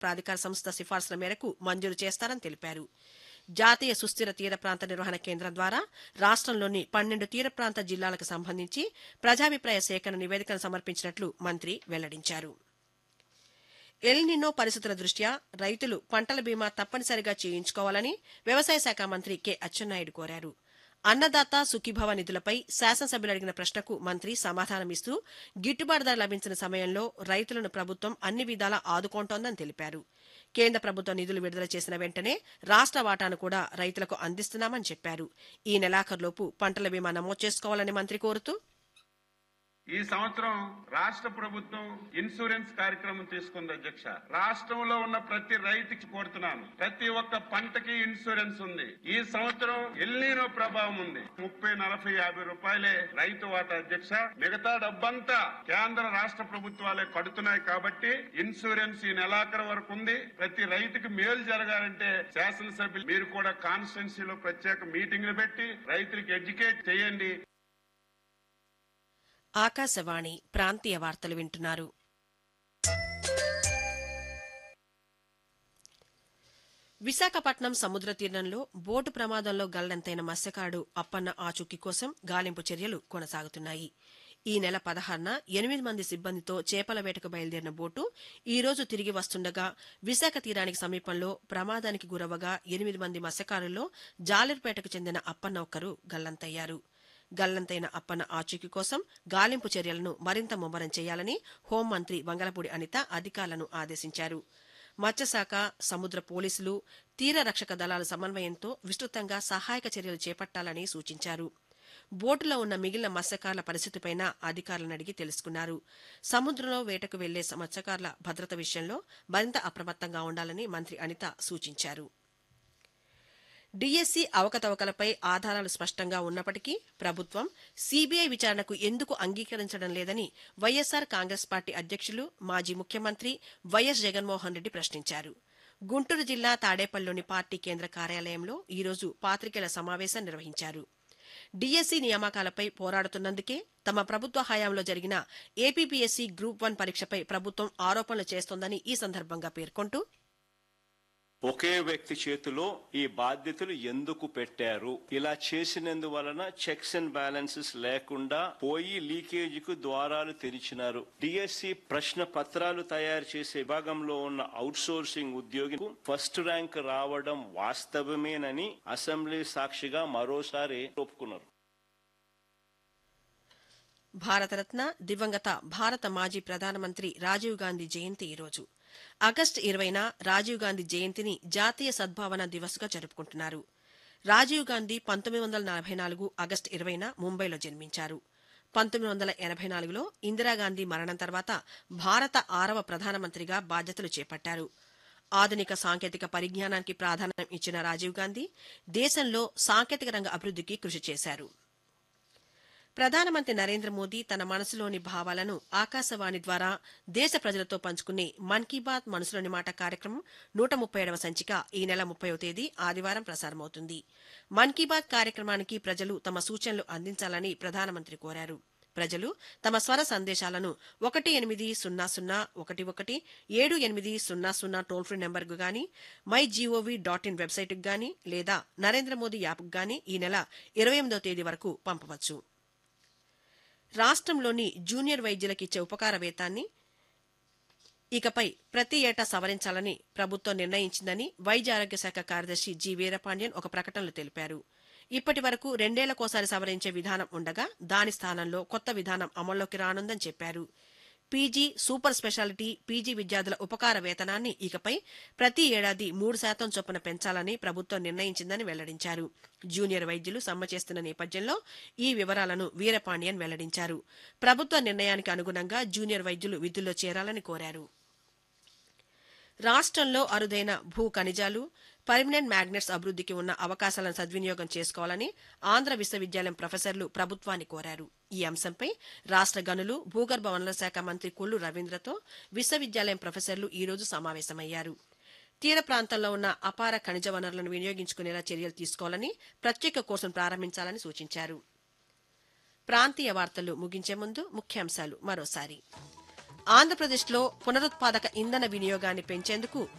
ప్రాధికార సంస్థ సిఫార్సుల మేరకు మంజూరు చేస్తారని తెలిపారు జాతీయ సుస్థిర తీర ప్రాంత నిర్వహణ కేంద్రం ద్వారా రాష్ట్రంలోని పన్నెండు తీర ప్రాంత జిల్లాలకు సంబంధించి ప్రజాభిప్రాయ సేకరణ నివేదికను సమర్పించినట్లు మంత్రి వెల్లడించారు ఎల్నినో పరిస్థితుల దృష్ట్యా రైతులు పంటల బీమా తప్పనిసరిగా చేయించుకోవాలని వ్యవసాయ శాఖ మంత్రి కె అచ్చెన్నాయుడు కోరారు అన్నదాత సుఖీభవ నిధులపై శాసనసభ్యులు అడిగిన ప్రశ్నకు మంత్రి సమాధానమిస్తూ గిట్టుబాటు ధర లభించిన సమయంలో రైతులను ప్రభుత్వం అన్ని విధాలా ఆదుకుంటోందని తెలిపారు కేంద్ర ప్రభుత్వం నిధులు విడుదల చేసిన వెంటనే రాష్ట్ర వాటాను కూడా రైతులకు అందిస్తున్నామని చెప్పారు ఈ నెలాఖరులోపు పంటల బీమా నమోదు చేసుకోవాలని మంత్రి కోరుతూ ఈ సంవత్సరం రాష్ట్ర ప్రభుత్వం ఇన్సూరెన్స్ కార్యక్రమం తీసుకుంది అధ్యక్ష రాష్ట్రంలో ఉన్న ప్రతి రైతుకి కోరుతున్నాను ప్రతి ఒక్క పంటకి ఇన్సూరెన్స్ ఉంది ఈ సంవత్సరం ఎల్నీనో ప్రభావం ఉంది ముప్పై నలభై యాభై రూపాయలే రైతు వాటా అధ్యక్ష మిగతా డబ్బంతా కేంద్ర రాష్ట్ర ప్రభుత్వాలే కడుతున్నాయి కాబట్టి ఇన్సూరెన్స్ ఈ నెలాఖరు వరకు ఉంది ప్రతి రైతుకి మేలు జరగాలంటే శాసనసభ్యులు మీరు కూడా కాన్స్టిట్యున్సీలో ప్రత్యేక మీటింగ్లు పెట్టి రైతులకు ఎడ్యుకేట్ చేయండి ఆకాశవాణి ప్రాంతీయ వార్తలు వింటున్నారు విశాఖపట్నం సముద్ర తీరంలో బోటు ప్రమాదంలో గల్లంతైన మత్స్యకారుడు అప్పన్న ఆచూకీ కోసం గాలింపు చర్యలు కొనసాగుతున్నాయి ఈ నెల పదహారున ఎనిమిది మంది సిబ్బందితో చేపల వేటకు బయలుదేరిన బోటు ఈ రోజు తిరిగి వస్తుండగా విశాఖ తీరానికి సమీపంలో ప్రమాదానికి గురవగా ఎనిమిది మంది మత్స్యకారుల్లో జాలర్పేటకు చెందిన అప్పన్న ఒక్కరు గల్లంతయ్యారు గల్లంతైన అప్పన్న ఆచూకీ కోసం గాలింపు చర్యలను మరింత ముమ్మరం చేయాలని హోంమంత్రి వంగలపూడి అనిత అధికారులను ఆదేశించారు మత్స్యశాఖ సముద్ర పోలీసులు తీర రక్షక దళాల సమన్వయంతో విస్తృతంగా సహాయక చర్యలు చేపట్టాలని సూచించారు బోటులో ఉన్న మిగిలిన మత్స్యకారుల పరిస్థితిపైన అధికారులను అడిగి తెలుసుకున్నారు సముద్రంలో వేటకు వెళ్లే మత్స్యకారుల భద్రత విషయంలో మరింత అప్రమత్తంగా ఉండాలని మంత్రి అనిత సూచించారు డీఎస్సీ అవకతవకలపై ఆధారాలు స్పష్టంగా ఉన్నప్పటికీ ప్రభుత్వం సీబీఐ విచారణకు ఎందుకు అంగీకరించడం లేదని వైఎస్సార్ కాంగ్రెస్ పార్టీ అధ్యక్షులు మాజీ ముఖ్యమంత్రి వైఎస్ జగన్మోహన్ రెడ్డి ప్రశ్నించారు గుంటూరు జిల్లా తాడేపల్లిలోని పార్టీ కేంద్ర కార్యాలయంలో ఈరోజు పాత్రికేయుల సమావేశం నిర్వహించారు డీఎస్సీ నియామకాలపై పోరాడుతున్నందుకే తమ ప్రభుత్వ హయాంలో జరిగిన ఏపీపీఎస్సీ గ్రూప్ వన్ పరీక్షపై ప్రభుత్వం ఆరోపణలు చేస్తోందని ఈ సందర్భంగా పేర్కొంటూ ఒకే వ్యక్తి చేతిలో ఈ బాధ్యతలు ఎందుకు పెట్టారు ఇలా చేసినందువలన చెక్స్ అండ్ బ్యాలెన్సెస్ లేకుండా పోయి లీకేజీకు ద్వారాలు తెరిచినారు డిఎస్సి ప్రశ్న పత్రాలు తయారు చేసే విభాగంలో ఉన్న అవుట్ సోర్సింగ్ ఉద్యోగి ఫస్ట్ ర్యాంక్ రావడం వాస్తవమేనని అసెంబ్లీ సాక్షిగా మరోసారి ఒప్పుకున్నారు భారతరత్న దివంగత భారత మాజీ ప్రధానమంత్రి రాజీవ్ గాంధీ జయంతి ఈరోజు ఆగస్టు ఇరవైన రాజీవ్ గాంధీ జయంతిని జాతీయ సద్భావన దివస్గా జరుపుకుంటున్నారు రాజీవ్ గాంధీ పంతొమ్మిది వందల నలభై నాలుగు ఆగస్టు ఇరవైన ముంబైలో జన్మించారు పంతొమ్మిది వందల ఎనభై నాలుగులో ఇందిరాగాంధీ మరణం తర్వాత భారత ఆరవ ప్రధానమంత్రిగా బాధ్యతలు చేపట్టారు ఆధునిక సాంకేతిక పరిజ్ఞానానికి ప్రాధాన్యం ఇచ్చిన రాజీవ్ గాంధీ దేశంలో సాంకేతిక రంగ అభివృద్ధికి కృషి చేశారు ప్రధానమంత్రి నరేంద్ర మోదీ తన మనసులోని భావాలను ఆకాశవాణి ద్వారా దేశ ప్రజలతో పంచుకునే మన్ కీ బాత్ మనసులోని మాట కార్యక్రమం నూట ముప్పై ఏడవ సంచిక ఈ నెల ముప్పైవ తేదీ ఆదివారం ప్రసారమవుతుంది మన్ కీ బాత్ కార్యక్రమానికి ప్రజలు తమ సూచనలు అందించాలని ప్రధానమంత్రి కోరారు ప్రజలు తమ స్వర సందేశాలను ఒకటి ఎనిమిది సున్నా సున్నా ఒకటి ఒకటి ఏడు ఎనిమిది సున్నా సున్నా టోల్ ఫ్రీ నెంబర్కు గాని మై జీఓవీ డాట్ ఇన్ వెబ్సైట్కు గాని లేదా నరేంద్ర మోదీ యాప్కు గాని ఈ నెల ఇరవై ఎనిమిదవ తేదీ వరకు పంపవచ్చు రాష్ట్రంలోని జూనియర్ వైద్యులకు ఇచ్చే ఉపకార వేతాన్ని ఇకపై ప్రతి ఏటా సవరించాలని ప్రభుత్వం నిర్ణయించిందని వైద్య ఆరోగ్య శాఖ కార్యదర్శి జి వీరపాండ్యన్ ఒక ప్రకటనలో తెలిపారు ఇప్పటి వరకు రెండేళ్లకోసారి సవరించే విధానం ఉండగా దాని స్థానంలో కొత్త విధానం అమల్లోకి రానుందని చెప్పారు పీజీ సూపర్ స్పెషాలిటీ పీజీ విద్యార్థుల ఉపకార వేతనాన్ని ఇకపై ప్రతి ఏడాది మూడు శాతం చొప్పున పెంచాలని ప్రభుత్వం నిర్ణయించిందని వెల్లడించారు జూనియర్ వైద్యులు సమ్మె చేస్తున్న నేపథ్యంలో ఈ వివరాలను వీరపాండ్యన్ వెల్లడించారు ప్రభుత్వ నిర్ణయానికి అనుగుణంగా జూనియర్ వైద్యులు విధుల్లో చేరాలని కోరారు రాష్ట్రంలో అరుదైన భూ ఖనిజాలు పర్మనెంట్ మ్యాగ్నెట్స్ అభివృద్ధికి ఉన్న అవకాశాలను సద్వినియోగం చేసుకోవాలని ఆంధ్ర విశ్వవిద్యాలయం ప్రొఫెసర్లు ప్రభుత్వాన్ని కోరారు ఈ అంశంపై రాష్ట్ర గనులు భూగర్భ వనరుల శాఖ మంత్రి కొల్లు రవీంద్రతో విశ్వవిద్యాలయం ప్రొఫెసర్లు ఈ రోజు సమావేశమయ్యారు తీర ప్రాంతంలో ఉన్న అపార ఖనిజ వనరులను వినియోగించుకునేలా చర్యలు తీసుకోవాలని ప్రత్యేక కోర్సును ప్రారంభించాలని సూచించారు ప్రాంతీయ వార్తలు ముగించే ముందు ముఖ్యాంశాలు మరోసారి ఆంధ్రప్రదేశ్లో పునరుత్పాదక ఇంధన వినియోగాన్ని పెంచేందుకు